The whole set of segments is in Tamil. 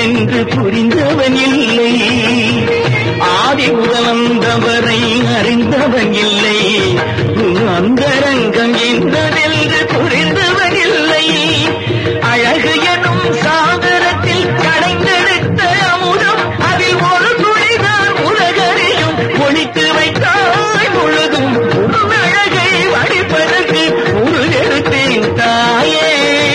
என்னதென்று புரிந்தவன் இல்லை ஆதி முதலந்தவரை அறிந்தவன் இல்லை உன் அந்தரங்கம் என்னதென்று புரிந்தவன் இல்லை அழகு எனும் சாகரத்தில் கடைந்தெடுத்த அமுதம் அதில் ஒரு துளிதான் உலகறியும் ஒழித்து வைத்தாய் முழுதும் உன் அழகை வடிப்பதற்கு உருகெடுத்தேன் தாயே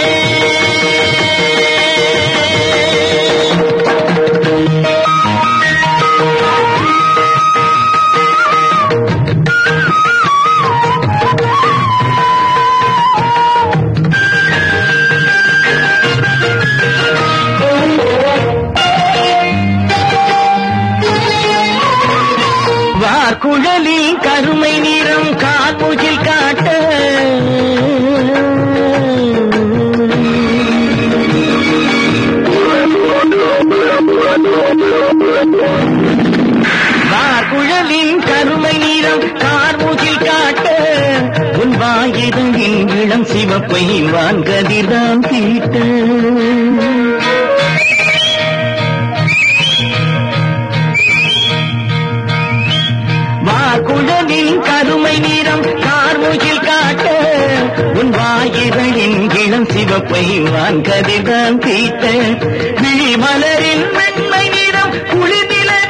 வார்குழலில் கருமை நிறம் கார்முகில் காட்ட வார்குழலின் கருமை நிறம் கார்முகில் காட்ட உன் வாயிதழின் இளம் சிவப்பை வான்கதிர்தான் தீட்ட வாக்குழலின் கருமை நிறம் கார்முகில் காட்ட உன் வாயிரளின் இளம் சிவப்பை வான்கதிர்தான் தீட்ட விழிமலரின் வெண்மை நிறம் குளிர்நில